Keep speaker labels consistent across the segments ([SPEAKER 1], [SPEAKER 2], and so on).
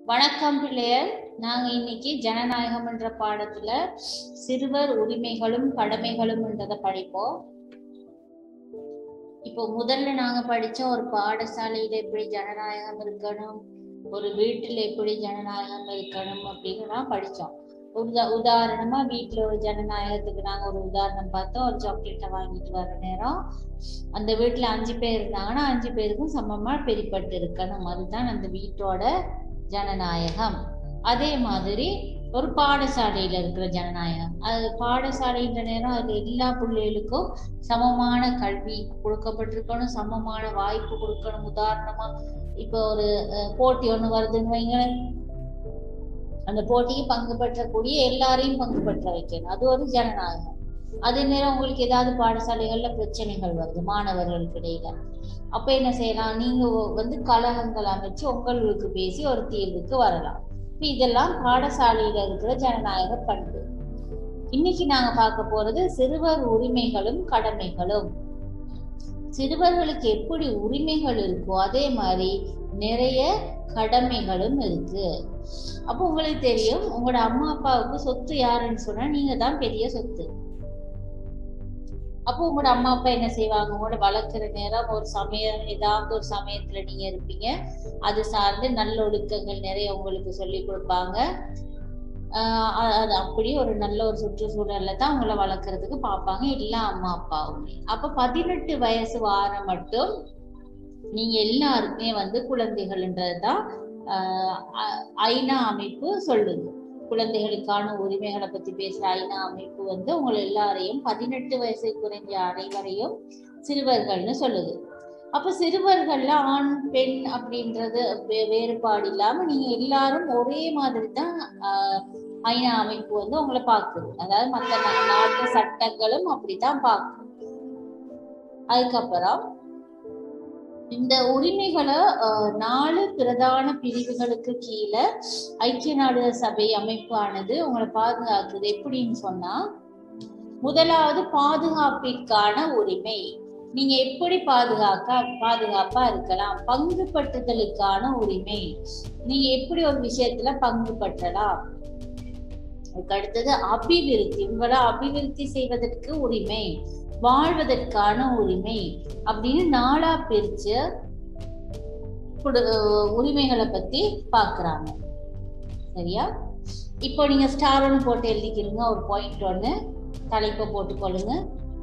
[SPEAKER 1] வணக்கம் பிள்ளையர் நாங்க இன்னைக்கு ஜனநாயகம் என்ற பாடத்துல சிறுவர் உரிமைகளும் கடமைகளும் என்றதை படிப்போம் இப்போ முதல்ல நாங்க படிச்ச ஒரு பாடசாலையில எப்படி ஜனநாயகம் இருக்கணும் ஒரு வீட்டுல எப்படி ஜனநாயகம் இருக்கணும் அப்படின்னு நான் படிச்சோம் உதா உதாரணமா வீட்டுல ஒரு ஜனநாயகத்துக்கு நாங்க ஒரு உதாரணம் பார்த்தோம் ஒரு சாக்லேட்டை வாங்கிட்டு வர நேரம் அந்த வீட்டுல அஞ்சு பேர் இருந்தாங்கன்னா அஞ்சு பேருக்கும் சமமா பிரிப்பட்டு இருக்கணும் அதுதான் அந்த வீட்டோட ஜனநாயகம் அதே மாதிரி ஒரு பாடசாலையில இருக்கிற ஜனநாயகம் அது பாடசாலைன்ற நேரம் அது எல்லா பிள்ளைகளுக்கும் சமமான கல்வி கொடுக்கப்பட்டிருக்கணும் சமமான வாய்ப்பு கொடுக்கணும் உதாரணமா இப்போ ஒரு அஹ், போட்டி ஒண்ணு வருதுன்னு வைங்க அந்த போட்டிக்கு பங்கு பெற்றக்கூடிய எல்லாரையும் பங்கு பெற்ற வைக்கணும் அது ஒரு ஜனநாயகம் அதே நேரம் உங்களுக்கு ஏதாவது பாடசாலைகள்ல பிரச்சனைகள் வருது மாணவர்களுக்கு இடையில அப்ப என்ன செய்யலாம் நீங்க வந்து கலகங்கள் அமைச்சு உங்களுக்கு பேசி ஒரு தீர்வுக்கு வரலாம் இப்ப இதெல்லாம் பாடசாலையில இருக்கிற ஜனநாயக பண்பு இன்னைக்கு நாங்க பார்க்க போறது சிறுவர் உரிமைகளும் கடமைகளும் சிறுவர்களுக்கு எப்படி உரிமைகள் இருக்கோ அதே மாதிரி நிறைய கடமைகளும் இருக்கு அப்போ உங்களுக்கு தெரியும் உங்களோட அம்மா அப்பாவுக்கு சொத்து யாருன்னு சொன்னா நீங்க தான் பெரிய சொத்து அப்போ உங்களோட அம்மா அப்பா என்ன செய்வாங்க உங்களோட வளர்க்குற நேரம் ஒரு சமயம் ஏதாவது ஒரு சமயத்துல நீங்க இருப்பீங்க அது சார்ந்து நல்லொழுக்கங்கள் நிறைய உங்களுக்கு சொல்லி கொடுப்பாங்க ஆஹ் அ- அது அப்படி ஒரு நல்ல ஒரு சுற்றுச்சூழல்ல தான் உங்களை வளர்க்கறதுக்கு பார்ப்பாங்க எல்லா அம்மா அப்பாவுமே அப்ப பதினெட்டு வயசு வாரம் மட்டும் நீங்க எல்லாருக்குமே வந்து குழந்தைகள்ன்றதுதான் ஆஹ் அ- ஐநா அமைப்பு சொல்லுது குழந்தைகளுக்கான உரிமைகளை பத்தி பேசுற ஐநா அமைப்பு வந்து உங்களை எல்லாரையும் பதினெட்டு வயசு குறைஞ்ச அனைவரையும் சிறுவர்கள்னு சொல்லுது அப்ப சிறுவர்கள்ல ஆண் பெண் அப்படின்றது வே- வேறுபாடு இல்லாம நீங்க எல்லாரும் ஒரே மாதிரி தான் ஆஹ், ஐநா அமைப்பு வந்து உங்களை பார்க்குது அதாவது மற்ற நா- நாட்டு சட்டங்களும் அப்படித்தான் பார்க்கும் அதுக்கப்புறம் இந்த உரிமைகளை ஆஹ், நாலு பிரதான பிரிவுகளுக்கு கீழே ஐக்கிய நாடுகள் சபை அமைப்பானது உங்களை பாதுகாக்குது எப்படின்னு சொன்னா முதலாவது பாதுகாப்பிற்கான உரிமை நீங்க எப்படி பாதுகாக்க பாதுகாப்பா இருக்கலாம் பங்கு பற்றுதலுக்கான உரிமை நீங்க எப்படி ஒரு விஷயத்துல பங்கு பற்றலாம் அதுக்கு அடுத்தது அபிவிருத்தி உங்களை அபிவிருத்தி செய்வதற்கு உரிமை வாழ்வதற்கான உரிமை அப்படின்னு நாளா பிரிச்சு குடு- உரிமைகளை பத்தி பாக்குறாங்க சரியா இப்போ நீங்க ஸ்டார் ஒன்று போட்டு எழுதிக்கிறீங்க ஒரு பாயிண்ட் ஒன்று தலைப்பை போட்டுக்கொள்ளுங்க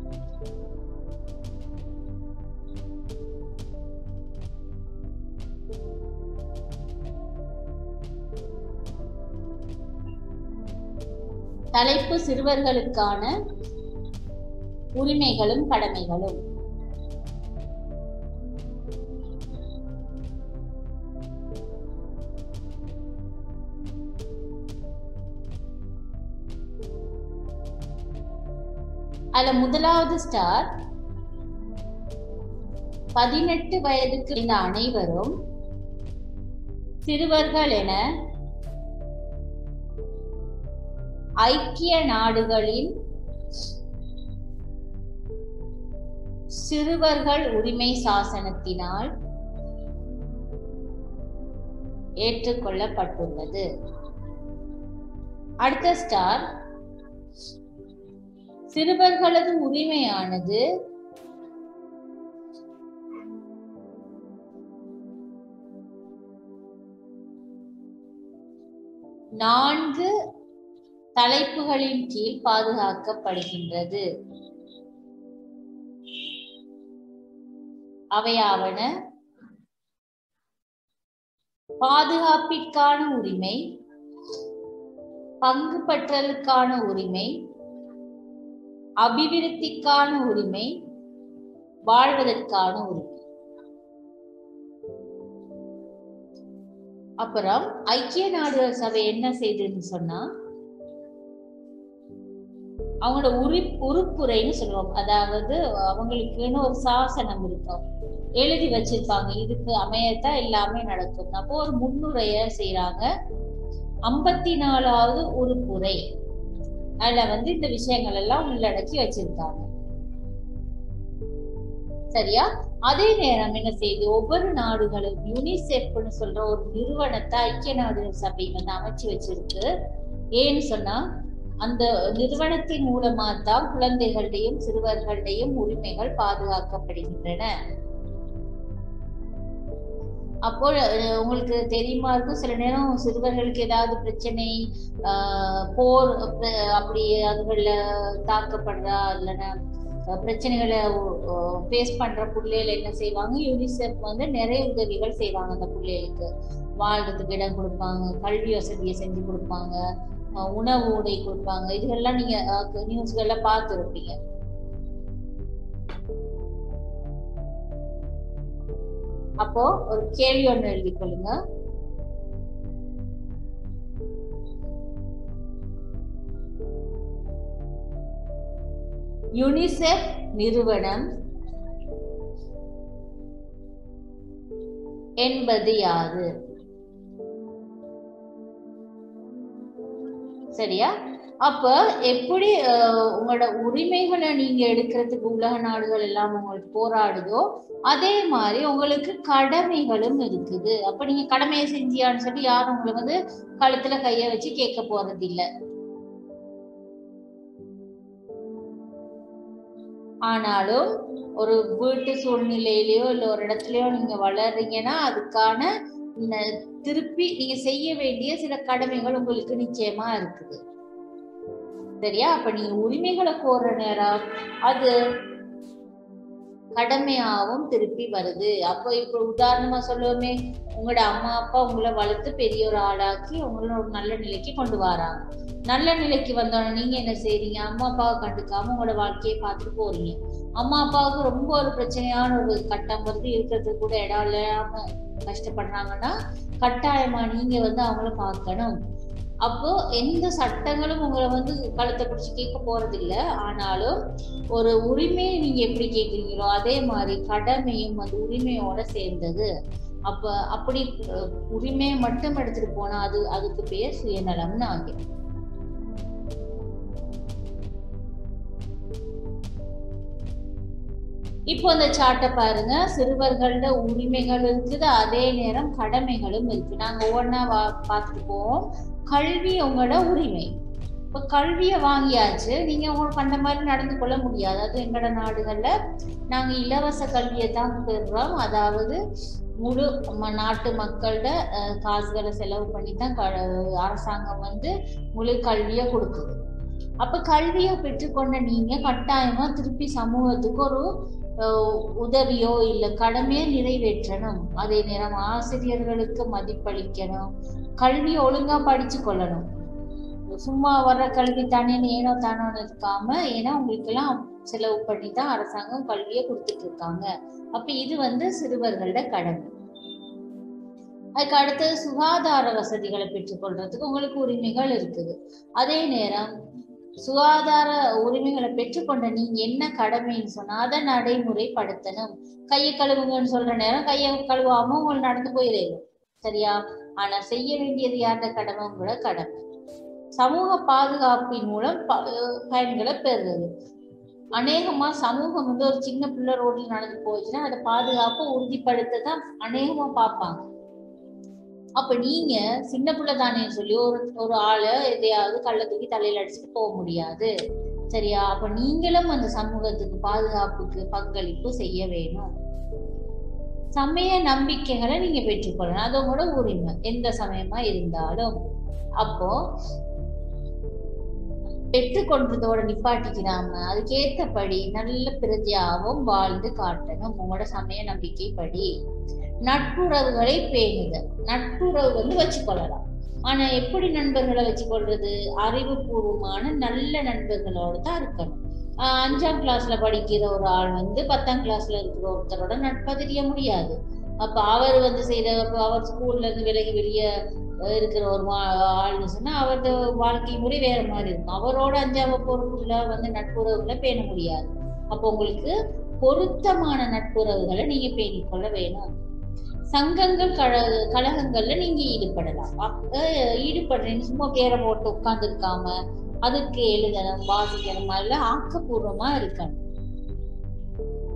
[SPEAKER 1] தலைப்பு சிறுவர்களுக்கான உரிமைகளும் கடமைகளும் அதுல முதலாவது ஸ்டார் பதினெட்டு வயதுக்கு இந்த அனைவரும் சிறுவர்கள் என ஐக்கிய நாடுகளின் சிறுவர்கள் உரிமை சாசனத்தினால் ஏற்றுக்கொள்ளப்பட்டுள்ளது அடுத்த ஸ்டார் சிறுவர்களது உரிமையானது நான்கு தலைப்புகளின் கீழ் பாதுகாக்கப்படுகின்றது அவையாவன பாதுகாப்பிற்கான உரிமை பங்கு பற்றலுக்கான உரிமை அபிவிருத்திக்கான உரிமை வாழ்வதற்கான உரிமை அப்புறம் ஐக்கிய நாடுகள் சபை என்ன செய்யுதுன்னு சொன்னா அவங்களோட உரி உறுப்புரைன்னு சொல்லுவோம் அதாவது அவங்களுக்குன்னு ஒரு சாசனம் இருக்கும் எழுதி வச்சிருப்பாங்க இதுக்கு அமையத்தான் எல்லாமே நடக்கும் அப்போ ஒரு முன்னுரைய செய்யறாங்க ஐம்பத்தி நாலாவது உறுப்புரை அதுல வந்து இந்த விஷயங்கள் எல்லாம் உள்ளடக்கி வச்சிருக்காங்க சரியா அதே நேரம் என்ன செய்யுது ஒவ்வொரு நாடுகளும் யூனிசெஃப்னு சொல்ற ஒரு நிறுவனத்தை ஐக்கிய நாடுகள் சபை வந்து அமைச்சு வச்சிருக்கு ஏன்னு சொன்னா அந்த நிறுவனத்தின் மூலமா தான் குழந்தைகளுடையும் சிறுவர்களுடையும் உரிமைகள் பாதுகாக்கப்படுகின்றன அப்போ அஹ், உங்களுக்கு தெரியுமா இருக்கும் சில நேரம் சிறுவர்களுக்கு ஏதாவது பிரச்சனை ஆஹ், போர் அஹ், அப்படி அதுகள்ல தாக்கப்படுறா இல்லைன்னா அஹ், பிரச்சனைகளை ஃபேஸ் பண்ற பிள்ளைகள் என்ன செய்வாங்க யூனிசெஃப் வந்து நிறைய உதவிகள் செய்வாங்க அந்த பிள்ளைகளுக்கு வாழ்றதுக்கு இடம் கொடுப்பாங்க கல்வி வசதியை செஞ்சு கொடுப்பாங்க அஹ், உணவு உடை கொடுப்பாங்க இதுகெல்லாம் நீங்க நியூஸ்கள்ல பார்த்துருப்பீங்க அப்போ ஒரு கேள்வி ஒண்ணு எழுதி கொள்ளுங்க யுனிசெஃப் நிறுவனம் என்பது யாது சரியா அப்ப எப்படி அஹ், உங்களோட உரிமைகளை நீங்க எடுக்கிறதுக்கு உலக நாடுகள் எல்லாம் உங்களுக்கு போராடுதோ அதே மாதிரி உங்களுக்கு கடமைகளும் இருக்குது அப்ப நீங்க கடமையை செஞ்சியான்னு சொல்லி யாரும் உங்களை வந்து கழுத்துல கைய வச்சு கேட்க போறது இல்ல ஆனாலும் ஒரு வீட்டு சூழ்நிலையிலயோ இல்ல ஒரு இடத்துலயோ நீங்க வளர்றீங்கன்னா அதுக்கான ந- திருப்பி நீங்க செய்ய வேண்டிய சில கடமைகள் உங்களுக்கு நிச்சயமா இருக்குது சரியா அப்ப நீங்க உரிமைகளை கோர்ற நேரம் அது கடமையாவும் திருப்பி வருது அப்போ இப்ப உதாரணமா சொல்லுவோமே உங்களோட அம்மா அப்பா உங்களை வளர்த்து பெரிய ஒரு ஆளாக்கி உங்களை ஒரு நல்ல நிலைக்கு கொண்டு வராங்க நல்ல நிலைக்கு வந்தோடனே நீங்க என்ன செய்றீங்க அம்மா அப்பாவை கண்டுக்காம உங்களோட வாழ்க்கையை பார்த்துட்டு போறீங்க அம்மா அப்பாவுக்கு ரொம்ப ஒரு பிரச்சனையான ஒரு கட்டம் வருது இருக்கிறதுக்கு கூட இடம் இல்லாம கஷ்டப்படுறாங்கன்னா கட்டாயமா நீங்க வந்து அவங்கள பார்க்கணும் அப்போ எந்த சட்டங்களும் உங்களை வந்து கழுத்தை பிடிச்சி கேட்க போறது இல்ல ஆனாலும் ஒரு உரிமையை நீங்க எப்படி கேக்குறீங்களோ அதே மாதிரி கடமையும் அந்த உரிமையோட சேர்ந்தது அப்ப அப்படி அஹ், உரிமையை மட்டும் எடுத்துட்டு போனா அது அதுக்கு பேர் சுயநலம்னு ஆகிடும் இப்போ இந்த சார்ட்டை பாருங்க சிறுவர்களோட உரிமைகள் இருக்குது அதே நேரம் கடமைகளும் இருக்கு நாங்க ஒவ்வொன்றா வா பார்த்துட்டு போவோம் கல்வி உங்களோட உரிமை இப்ப கல்வியை வாங்கியாச்சு நீங்க உங்களுக்கு அந்த மாதிரி நடந்து கொள்ள முடியாது அது எங்களோட நாடுகள்ல நாங்க இலவச கல்வியை தான் பெறுறோம் அதாவது முழு ம- நாட்டு மக்களோட அஹ், காசுகளை செலவு பண்ணி தான் க- அரசாங்கம் வந்து முழு கல்வியை கொடுக்குது அப்ப கல்வியை பெற்றுக்கொண்ட நீங்க கட்டாயமா திருப்பி சமூகத்துக்கு ஒரு அஹ், உதவியோ இல்ல கடமையை நிறைவேற்றணும் அதே நேரம் ஆசிரியர்களுக்கு மதிப்பளிக்கணும் கல்வியை ஒழுங்கா படிச்சு கொள்ளணும் சும்மா வர்ற கல்வி தானே ஏனோ தானோன்னு இருக்காம ஏன்னா உங்களுக்கு எல்லாம் செலவு பண்ணி தான் அரசாங்கம் கல்வியை கொடுத்துட்டு இருக்காங்க அப்ப இது வந்து சிறுவர்களோட கடமை அதுக்கு அடுத்தது சுகாதார வசதிகளை பெற்றுக்கொள்றதுக்கு உங்களுக்கு உரிமைகள் இருக்குது அதே நேரம் சுகாதார உரிமைகளை பெற்றுக்கொண்ட நீங்க என்ன கடமைன்னு சொன்னா அதை நடைமுறைப்படுத்தணும் கையை கழுவுங்கன்னு சொல்ற நேரம் கையை கழுவாம உங்களை நடந்து போயிடுது சரியா ஆனா செய்ய வேண்டியது யார்ட கடமை உங்களோட கடமை சமூக பாதுகாப்பின் மூலம் ப- அஹ் பயன்களை பெறுறது அநேகமா சமூகம் வந்து ஒரு சின்ன பிள்ளை ரோட்ல நடந்து போச்சுன்னா அதை பாதுகாப்பை உறுதிப்படுத்த தான் அநேகமா பார்ப்பாங்க அப்ப நீங்க சின்ன பிள்ளை தானேன்னு சொல்லி ஒரு ஒரு ஆளை எதையாவது கள்ள தூக்கி தலையில அடிச்சுட்டு போக முடியாது சரியா அப்ப நீங்களும் அந்த சமூகத்துக்கு பாதுகாப்புக்கு பங்களிப்பு செய்ய வேணும் சமய நம்பிக்கைகளை நீங்க பெற்றுக்கொள்ளணும் அது உங்களோட உரிமை எந்த சமயமா இருந்தாலும் அப்போ பெற்றுக்கொண்டதோட நிப்பாட்டிக்கிறாம அதுக்கேத்தபடி நல்ல பிரஜையாவும் வாழ்ந்து காட்டணும் உங்களோட சமய நம்பிக்கைப்படி நட்புறவுகளை பேணுதல் நட்புறவு வந்து வச்சுக்கொள்ளலாம் ஆனா எப்படி நண்பர்களை வச்சுக்கொள்றது அறிவுபூர்வமான நல்ல நண்பர்களோட தான் இருக்கணும் ஆஹ் அஞ்சாம் கிளாஸ்ல படிக்கிற ஒரு ஆள் வந்து பத்தாம் கிளாஸ்ல இருக்கிற ஒருத்தரோட நட்பை தெரிய முடியாது அப்ப அவர் வந்து செய்யற அப்ப அவர் ஸ்கூல்ல இருந்து விலகி வெளியே அஹ் இருக்கிற ஒரு வா- ஆள்னு சொன்னா அவரது வாழ்க்கை முறை வேற மாதிரி இருக்கும் அவரோட அஞ்சாம் பொருட்கள வந்து நட்புறவுகளை பேண முடியாது அப்போ உங்களுக்கு பொருத்தமான நட்புறவுகளை நீங்க பேணிக்கொள்ள வேணும் சங்கங்கள் கழ கழகங்கள்ல நீங்க ஈடுபடலாம் அப்ப ஈடுபடுறீங்க சும்மா பேரை போட்டு உட்கார்ந்து இருக்காம அதுக்கு எழுதணும் வாசிக்கணும் அதுல ஆக்கப்பூர்வமா இருக்கணும்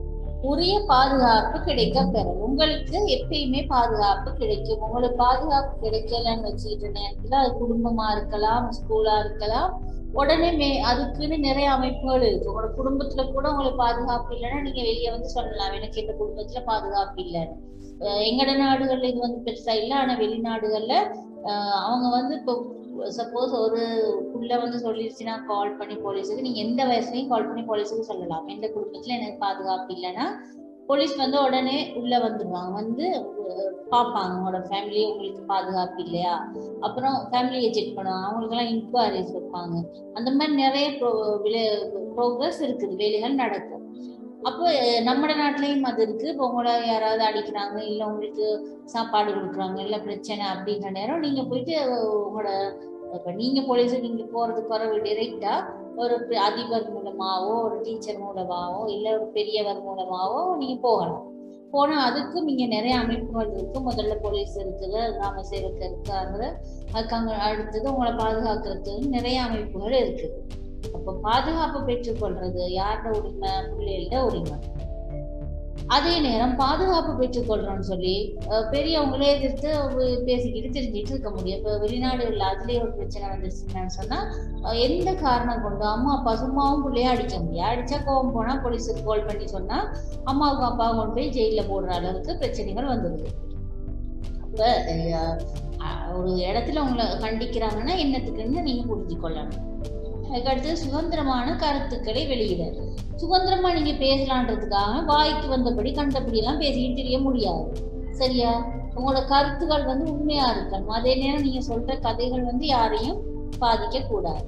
[SPEAKER 1] உரிய பாதுகாப்பு கிடைக்க பெறும் உங்களுக்கு எப்பயுமே பாதுகாப்பு கிடைக்கும் உங்களுக்கு பாதுகாப்பு கிடைக்கலன்னு வச்சுக்கிட்ட நேரத்துல அது குடும்பமா இருக்கலாம் ஸ்கூலா இருக்கலாம் உடனே மே அதுக்குன்னு நிறைய அமைப்புகள் இருக்கு உங்களோட குடும்பத்துல கூட உங்களுக்கு பாதுகாப்பு இல்லைன்னா நீங்க வெளியே வந்து சொல்லலாம் எனக்கு இந்த குடும்பத்துல பாதுகாப்பு இல்லைன்னு அஹ் எங்கட நாடுகள்ல இது வந்து பெருசா இல்லை ஆனா வெளிநாடுகள்ல அஹ் அவங்க வந்து இப்போ சப்போஸ் ஒரு புள்ள வந்து சொல்லிருச்சுன்னா கால் பண்ணி போலீஸுக்கு நீங்க எந்த வயசுலயும் கால் பண்ணி போலீஸுக்கு சொல்லலாம் எந்த குடும்பத்துல எனக்கு பாதுகாப்பு இல்லைன்னா போலீஸ் வந்து உடனே உள்ள வந்துடுவாங்க வந்து அஹ் பார்ப்பாங்க உங்களோட ஃபேமிலி உங்களுக்கு பாதுகாப்பு இல்லையா அப்புறம் ஃபேமிலியை செக் பண்ணுவாங்க அவங்களுக்கெல்லாம் இன்கொயரிஸ் வைப்பாங்க அந்த மாதிரி நிறைய ப்ரோக்ரஸ் இருக்குது வேலைகள் நடக்கும் அப்போ அஹ் நம்ம நாட்டிலையும் அது இருக்கு இப்போ உங்களை யாராவது அடிக்கிறாங்க இல்லை உங்களுக்கு சாப்பாடு கொடுக்குறாங்க இல்லை பிரச்சனை அப்படின்ற நேரம் நீங்க போயிட்டு அஹ் உங்களோட இப்போ நீங்க போலீஸுக்கு நீங்க போறதுக்கு வர டிரெக்டா ஒரு பெ- அதிபர் மூலமாவோ ஒரு டீச்சர் மூலமாவோ இல்ல ஒரு பெரியவர் மூலமாவோ நீங்க போகலாம் போனா அதுக்கும் இங்க நிறைய அமைப்புகள் இருக்கு முதல்ல போலீஸ் இருக்குது கிராம சேவகர் இருக்காங்க அதுக்கு அங்க அடுத்தது உங்களை பாதுகாக்கிறதுக்கு நிறைய அமைப்புகள் இருக்குது அப்ப பாதுகாப்பு பெற்றுக்கொள்றது யாரோட உரிமை பிள்ளைகளோட உரிமை அதே நேரம் பாதுகாப்பு பெற்றுக்கொள்றோம்னு சொல்லி அஹ், பெரியவங்களே எதிர்த்து அவங்க பேசிக்கிட்டு தெரிஞ்சுட்டு இருக்க முடியும் இப்ப வெளிநாடுகள்ல அதுலயே ஒரு பிரச்சனை வந்துருச்சுன்னு சொன்னா அஹ், எந்த காரணம் கொண்டு அம்மா அப்பா சும்மாவும் பிள்ளைய அடிக்க முடியாது அடிச்சா கோவம் போனா போலீஸுக்கு கால் பண்ணி சொன்னா அம்மாவுக்கும் அப்பாவும் கொண்டு போய் ஜெயில போடுற அளவுக்கு பிரச்சனைகள் வந்துருது அப்ப அஹ், அஹ், ஒரு இடத்துல உங்களை கண்டிக்கிறாங்கன்னா என்னத்துக்குன்னு நீங்க புரிஞ்சு கொள்ளணும் அதுக்கடுத்து சுதந்திரமான கருத்துக்களை வெளியிட சுதந்திரமா நீங்க பேசலான்றதுக்காக வாய்க்கு வந்தபடி கண்டபடி எல்லாம் பேசிக்கிட்டு தெரிய முடியாது சரியா உங்களோட கருத்துக்கள் வந்து உண்மையா இருக்கணும் அதே நேரம் நீங்க சொல்ற கதைகள் வந்து யாரையும் பாதிக்க கூடாது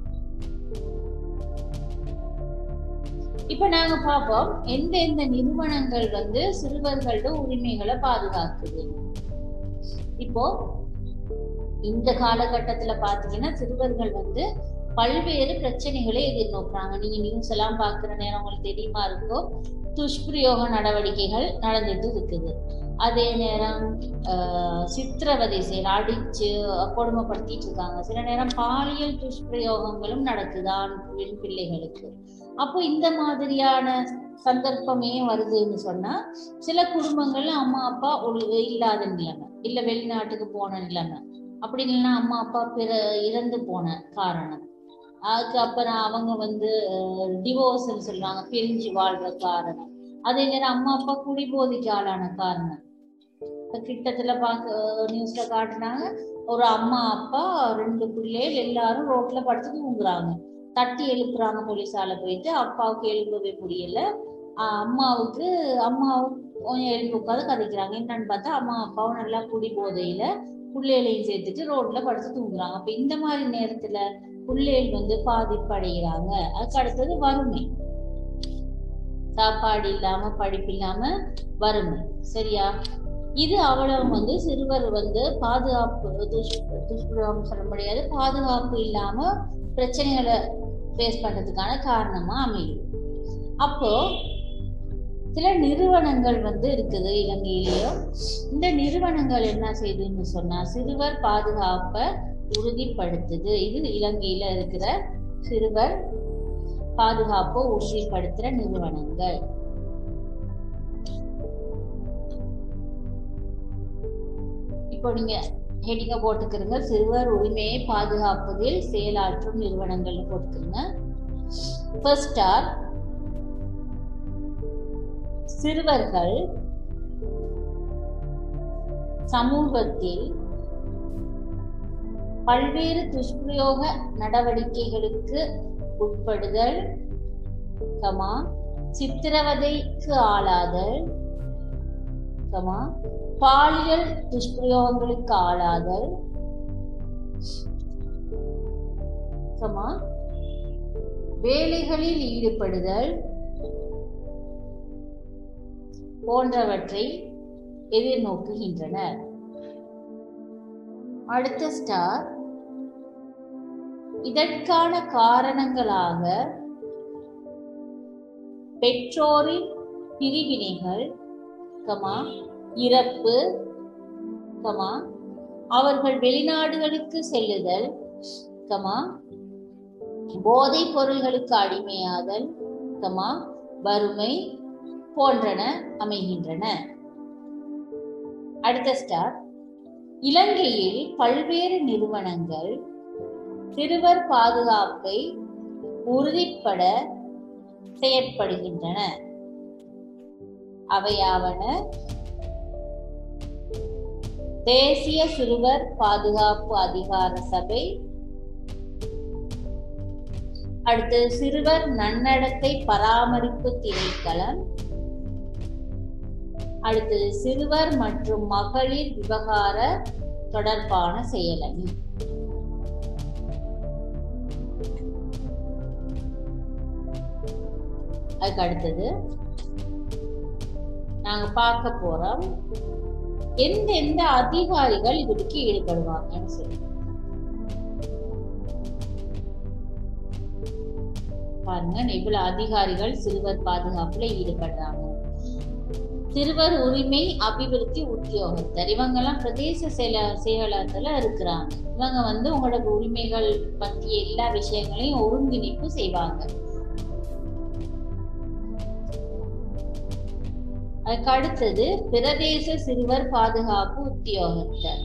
[SPEAKER 1] இப்ப நாங்க பார்ப்போம் எந்த எந்த நிறுவனங்கள் வந்து சிறுவர்களோட உரிமைகளை பாதுகாக்குது இப்போ இந்த காலகட்டத்துல பாத்தீங்கன்னா சிறுவர்கள் வந்து பல்வேறு பிரச்சனைகளை எதிர்நோக்குறாங்க நீங்க நியூஸ் எல்லாம் பாக்குற நேரம் உங்களுக்கு தெரியுமா இருக்கும் துஷ்பிரயோக நடவடிக்கைகள் நடந்துட்டு இருக்குது அதே நேரம் ஆஹ், சித்திரவதை செய்யற அடிச்சு கொடுமைப்படுத்திட்டு இருக்காங்க சில நேரம் பாலியல் துஷ்பிரயோகங்களும் நடக்குது ஆண் பெண் பிள்ளைகளுக்கு அப்போ இந்த மாதிரியான சந்தர்ப்பமே வருதுன்னு சொன்னா சில குடும்பங்கள்ல அம்மா அப்பா ஒரு இல்லாத நிலைமை இல்ல வெளிநாட்டுக்கு போன நிலைமை அப்படி இல்லைன்னா அம்மா அப்பா பிற இறந்து போன காரணம் அதுக்கு அப்புறம் அவங்க வந்து டிவோர்ஸ்ன்னு சொல்லுவாங்க பிரிஞ்சு வாழ்ற காரணம் அதே நேரம் அம்மா அப்பா குடிபோதைக்கு ஆளான காரணம் இப்ப கிட்டத்துல பார்க்க நியூஸ்ல காட்டுனாங்க ஒரு அம்மா அப்பா ரெண்டு பிள்ளைகள் எல்லாரும் ரோட்ல படுத்து தூங்குறாங்க தட்டி எழுப்புறாங்க போலீஸால போயிட்டு அப்பாவுக்கு எழுப்பவே முடியல ஆஹ் அம்மாவுக்கு அம்மாவும் கொஞ்சம் எழுப்பி உட்காந்து கதைக்கிறாங்க என்னன்னு பார்த்தா அம்மா அப்பாவும் நல்லா குடி போதையில பிள்ளைகளையும் சேர்த்துட்டு ரோட்ல படுத்து தூங்குறாங்க அப்ப இந்த மாதிரி நேரத்துல பிள்ளைகள் வந்து பாதிப்படைகிறாங்க அதுக்கு அடுத்தது வறுமை சாப்பாடு இல்லாம படிப்பு இல்லாம வறுமை சரியா இது அவ்வளவு வந்து சிறுவர் வந்து பாதுகாப்பு துஷ் துஷ்பிரயோகம் சொல்ல முடியாது பாதுகாப்பு இல்லாம பிரச்சனைகளை ஃபேஸ் பண்றதுக்கான காரணமா அமையும் அப்போ சில நிறுவனங்கள் வந்து இருக்குது இலங்கையிலேயும் இந்த நிறுவனங்கள் என்ன செய்யுதுன்னு சொன்னா சிறுவர் பாதுகாப்பை உறுதிப்படுத்துது இது இலங்கையில இருக்கிற சிறுவர் பாதுகாப்பை உறுதிப்படுத்துற நிறுவனங்கள் இப்போ நீங்க ஹெடிங்க போட்டுக்கிறங்க சிறுவர் உரிமையை பாதுகாப்பதில் செயலாற்றும் நிறுவனங்கள் போட்டுக்கிறங்க ஃபர்ஸ்ட் ஸ்டார் சிறுவர்கள் சமூகத்தில் பல்வேறு துஷ்பிரயோக நடவடிக்கைகளுக்கு உட்படுதல் கமா சித்திரவதைக்கு ஆளாதல் கமா பாலியல் துஷ்பிரயோகங்களுக்கு ஆளாதல் கமா வேலைகளில் ஈடுபடுதல் போன்றவற்றை எதிர்நோக்குகின்றனர் அடுத்த ஸ்டார் இதற்கான காரணங்களாக பெற்றோரின் பிரிவினைகள் கமா இறப்பு கமா அவர்கள் வெளிநாடுகளுக்கு செல்லுதல் கமா போதைப் பொருள்களுக்கு அடிமையாதல் கமா வறுமை போன்றன அமைகின்றன அடுத்த ஸ்டார் இலங்கையில் பல்வேறு நிறுவனங்கள் சிறுவர் பாதுகாப்பை உறுதிப்பட செயற்படுகின்றன அவையாவன தேசிய சிறுவர் பாதுகாப்பு அதிகார சபை அடுத்து சிறுவர் நன்னடத்தை பராமரிப்பு திணைக்களம் அடுத்து சிறுவர் மற்றும் மகளிர் விவகார தொடர்பான செயலணி அதுக்கு அடுத்தது நாங்க பார்க்க போறோம் எந்தெந்த அதிகாரிகள் இதுக்கு ஈடுபடுவாங்கன்னு சொல்லி பாருங்க இவ்வளவு அதிகாரிகள் சிறுவர் பாதுகாப்புல ஈடுபடுறாங்க சிறுவர் உரிமை அபிவிருத்தி உத்தியோகத்தர் இவங்க எல்லாம் பிரதேச செயல செயலகத்துல இருக்கிறாங்க இவங்க வந்து உங்களோட உரிமைகள் பற்றிய எல்லா விஷயங்களையும் ஒருங்கிணைப்பு செய்வாங்க அதுக்கு அடுத்தது பிரதேச சிறுவர் பாதுகாப்பு உத்தியோகத்தர்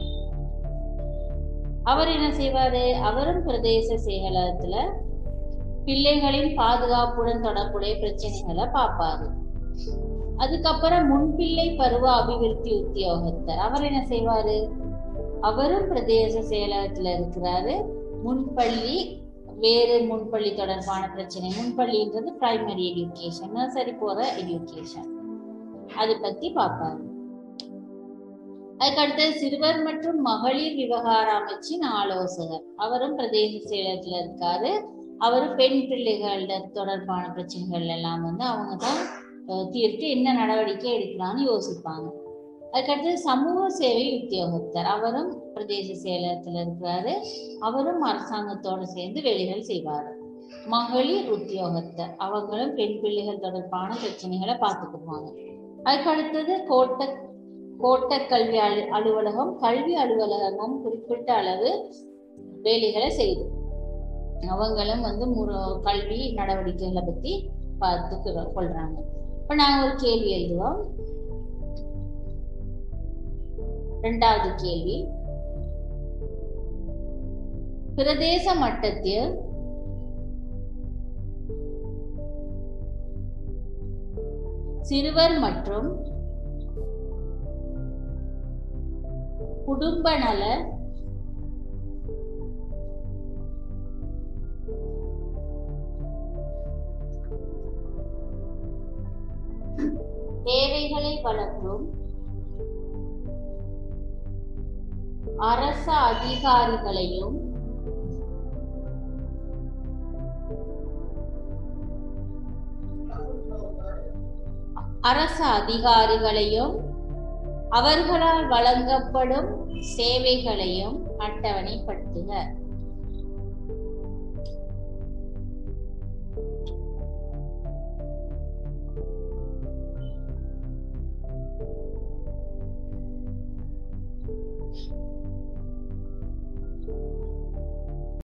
[SPEAKER 1] அவர் என்ன செய்வாரு அவரும் பிரதேச செயலகத்துல பிள்ளைகளின் பாதுகாப்புடன் தொடர்புடைய பிரச்சனைகளை பார்ப்பாரு அதுக்கப்புறம் முன்பிள்ளை பருவ அபிவிருத்தி உத்தியோகத்தர் அவர் என்ன செய்வாரு அவரும் பிரதேச செயலகத்துல இருக்கிறாரு முன்பள்ளி வேறு முன்பள்ளி தொடர்பான பிரச்சனை முன்பள்ளின்றது பிரைமரி எஜுகேஷன் நர்சரி போற எஜுகேஷன் அதை பத்தி பார்ப்பாரு அதுக்கடுத்து சிறுவர் மற்றும் மகளிர் விவகார அமைச்சின் ஆலோசகர் அவரும் பிரதேச செயலகத்துல இருக்காரு அவரு பெண் பிள்ளைகள தொடர்பான பிரச்சனைகள் எல்லாம் வந்து அவங்க தான் தீர்த்து என்ன நடவடிக்கை எடுக்கலாம்னு யோசிப்பாங்க அதுக்கடுத்து சமூக சேவை உத்தியோகத்தர் அவரும் பிரதேச செயலகத்துல இருக்கிறாரு அவரும் அரசாங்கத்தோட சேர்ந்து வேலைகள் செய்வாரு மகளிர் உத்தியோகத்தர் அவங்களும் பெண் பிள்ளைகள் தொடர்பான பிரச்சனைகளை பார்த்துக்குவாங்க அதுக்கு அடுத்தது கோட்ட கோட்ட கல்வி அலு அலுவலகம் கல்வி அலுவலகமும் குறிப்பிட்ட அளவு வேலைகளை செய்யுது அவங்களும் வந்து முற- கல்வி நடவடிக்கைகளை பத்தி பார்த்து கொள்றாங்க இப்ப நாங்க ஒரு கேள்வி எழுதுவோம் இரண்டாவது கேள்வி பிரதேச மட்டத்தில் சிறுவர் மற்றும் குடும்ப நல தேவைகளை வழங்கும் அரச அதிகாரிகளையும் அரச அதிகாரிகளையும் அவர்களால் வழங்கப்படும் சேவைகளையும் அட்டவணைப்படுத்துக